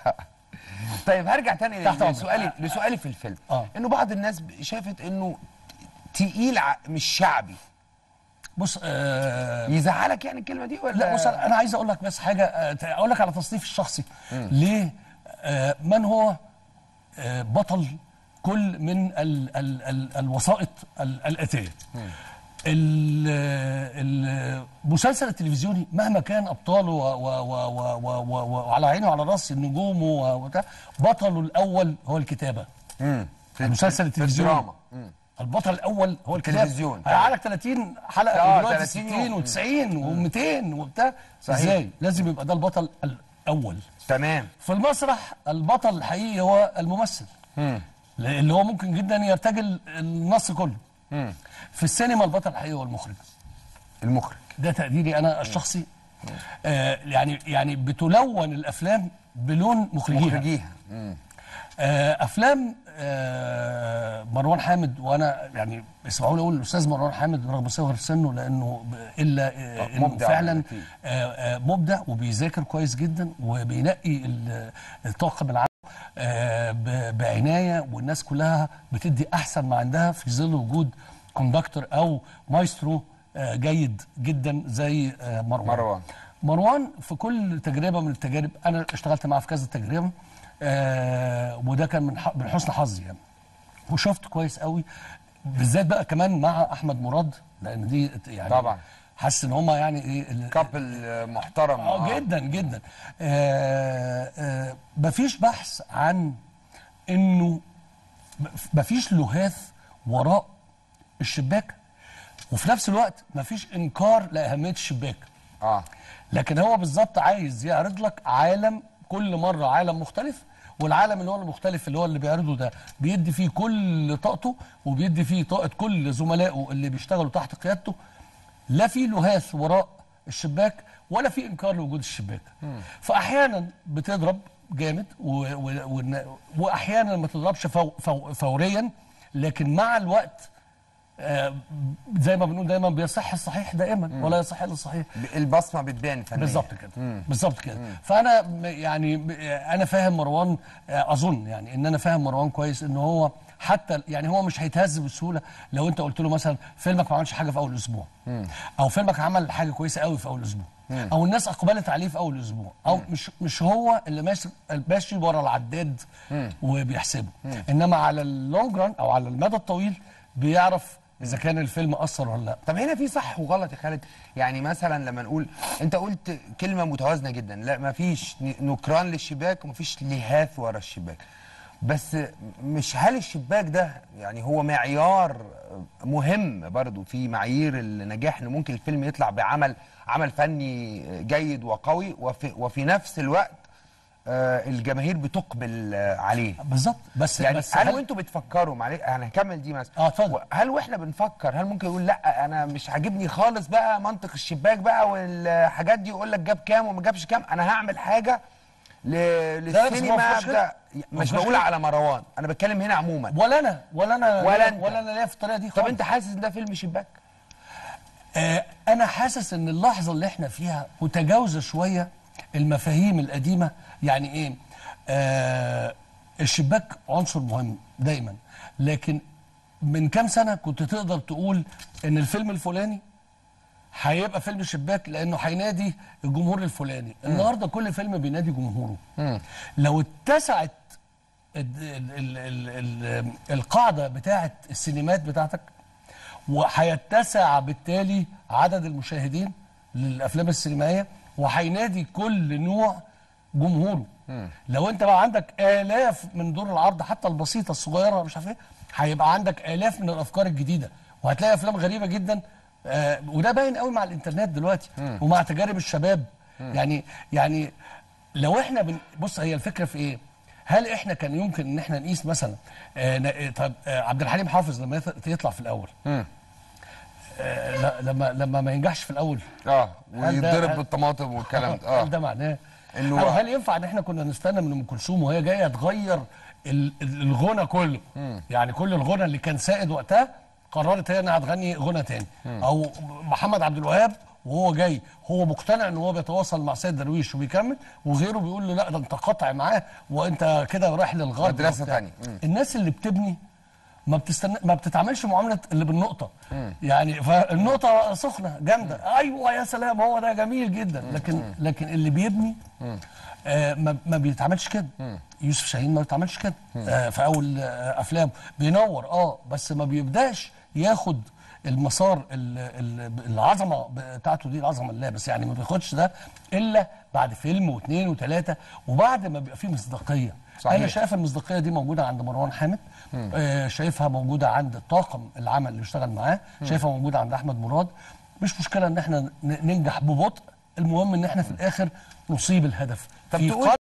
طيب هرجع تاني تحت أمرك. لسؤالي لسؤالي في الفيلم آه. انه بعض الناس شافت انه تقيل ع- مش شعبي بص آه يزعلك يعني الكلمه دي ولا لا بص انا أنا عايز اقول لك بس حاجه آه، اقول لك على تصنيفي الشخصي ليه آه من هو آه بطل كل من ال ال ال الوسائط ال- الاتيه ال- المسلسل التلفزيوني مهما كان ابطاله و- و- و- و- و- و- وعلى عينه وعلى راسه نجومه و- وبتاع بطله الاول هو الكتابه مم. في المسلسل في التلفزيوني الدراما مم. البطل الاول هو الكتاب التلفزيون. هيقعدك 30 حلقه آه، دلوقتي 30 60 يوم. و90 و200 وبتاع صحيح. ازاي لازم يبقى ده البطل الاول تمام في المسرح البطل الحقيقي هو الممثل مم. اللي هو ممكن جدا يرتجل النص كله مم. في السينما البطل الحقيقي هو المخرج المخرج ده تقديري انا الشخصي آه يعني يعني بتلون الافلام بلون مخرجيها مخرجيها مم. آه، افلام آه، مروان حامد وانا يعني اسمعوا لي اقول الاستاذ مروان حامد رغم صغر سنه لانه ب- الا آه، طب انه مبدع فعلا أكيد. آه، آه، مبدع وبيذاكر كويس جدا وبينقي ال- الطاقم العام آه، ب- بعنايه والناس كلها بتدي احسن ما عندها في ظل وجود كوندكتور او مايسترو آه، جيد جدا زي آه، مروان مروان. مروان في كل تجربه من التجارب انا اشتغلت معاه في كذا تجربه آه وده كان من ح- من حسن حظي يعني وشفت كويس قوي بالذات بقى كمان مع احمد مراد لان دي يعني طبعا. حاسس ان هم يعني ايه ال- كابل محترم اه جدا جدا آه آه مفيش بحث عن انه مفيش لهاث وراء الشباك وفي نفس الوقت مفيش انكار لاهميه الشباك اه لكن هو بالظبط عايز يعرض لك عالم كل مره عالم مختلف والعالم اللي هو المختلف اللي هو اللي بيعرضه ده بيدي فيه كل طاقته وبيدي فيه طاقه كل زملائه اللي بيشتغلوا تحت قيادته لا في لهاث وراء الشباك ولا في انكار لوجود الشباك فاحيانا بتضرب جامد و و و واحيانا ما تضربش فو فو فوريا لكن مع الوقت آه زي ما بنقول دايما بيصح الصحيح دائما ولا يصح الا الصحيح البصمه بتبان فنيا بالظبط كده بالظبط كده فانا م- يعني م- انا فاهم مروان آه، اظن يعني ان انا فاهم مروان كويس ان هو حتى يعني هو مش هيتهز بسهوله لو انت قلت له مثلا فيلمك ما عملش حاجه في اول اسبوع او فيلمك عمل حاجه كويسه قوي في اول اسبوع او الناس اقبلت عليه في اول اسبوع او مش مش هو اللي ماشي ماشي ورا العداد وبيحسبه انما على اللونج ران او على المدى الطويل بيعرف اذا كان الفيلم اثر ولا لا طب هنا في صح وغلط يا خالد يعني مثلا لما نقول انت قلت كلمه متوازنه جدا لا ما فيش نكران للشباك وما فيش لهاث ورا الشباك بس مش هل الشباك ده يعني هو معيار مهم برضو في معايير النجاح ان ممكن الفيلم يطلع بعمل عمل فني جيد وقوي وفي, وفي نفس الوقت آه، الجماهير بتقبل آه، عليه بالظبط بس يعني بس هل وانتوا بتفكروا معلش انا هكمل دي مثلا اه اتفضل. هل واحنا بنفكر هل ممكن يقول لا انا مش عاجبني خالص بقى منطق الشباك بقى والحاجات دي يقول لك جاب كام وما جابش كام انا هعمل حاجه ل... بس ما للسينما فيهاش ابدا كده. ما مش فيهاش بقول كده. على مروان انا بتكلم هنا عموما ولا انا ولا انا ولا أنت. ولا انا ليا في الطريقه دي طب خالص انت حاسس ان ده فيلم شباك آه انا حاسس ان اللحظه اللي احنا فيها متجاوزه شويه المفاهيم القديمه يعني ايه آه الشباك عنصر مهم دايما لكن من كام سنه كنت تقدر تقول ان الفيلم الفلاني هيبقى فيلم شباك لانه هينادي الجمهور الفلاني النهارده كل فيلم بينادي جمهوره لو اتسعت ال ال ال ال ال القاعده بتاعه السينمات بتاعتك وهيتسع بالتالي عدد المشاهدين للافلام السينمائيه وهينادي كل نوع جمهوره لو انت بقى عندك الاف من دور العرض حتى البسيطه الصغيره مش عارف ايه هيبقى عندك الاف من الافكار الجديده وهتلاقي افلام غريبه جدا آه وده باين قوي مع الانترنت دلوقتي ومع تجارب الشباب يعني يعني لو احنا بن... بص هي الفكره في ايه؟ هل احنا كان يمكن ان احنا نقيس مثلا آه ن- طب آه عبد الحليم حافظ لما يط- يطلع في الاول آه لا- لما لما ما ينجحش في الاول اه هل ده- ويتضرب هل- بالطماطم والكلام ده هل ده اه معناه إنه- أو هل ينفع ان احنا كنا نستنى من ام كلثوم وهي جايه تغير ال- ال- الغنى كله يعني كل الغنى اللي كان سائد وقتها قررت هي انها تغني غنى تاني او محمد عبد الوهاب وهو جاي هو مقتنع ان هو بيتواصل مع سيد درويش وبيكمل وغيره بيقول له لا ده انت قاطع معاه وانت كده رايح للغرب مدرسة وبتاع. تانية. مم. الناس اللي بتبني ما بتستنى ما بتتعاملش معامله اللي بالنقطه يعني فالنقطه سخنه جامده ايوه يا سلام هو ده جميل جدا لكن لكن اللي بيبني آه ما, ما بيتعملش كده يوسف شاهين ما بيتعملش كده آه في اول آه افلامه بينور اه بس ما بيبداش ياخد المسار ال- ال- العظمه بتاعته دي العظمه الله بس يعني ما بياخدش ده الا بعد فيلم واثنين وثلاثه وبعد ما بيبقى فيه مصداقيه صحيح. انا شايف المصداقيه دي موجوده عند مروان حامد آه شايفها موجوده عند طاقم العمل اللي بيشتغل معاه شايفها موجوده عند احمد مراد مش مشكله ان احنا ن- ننجح ببطء المهم ان احنا في الاخر نصيب الهدف طب في تقول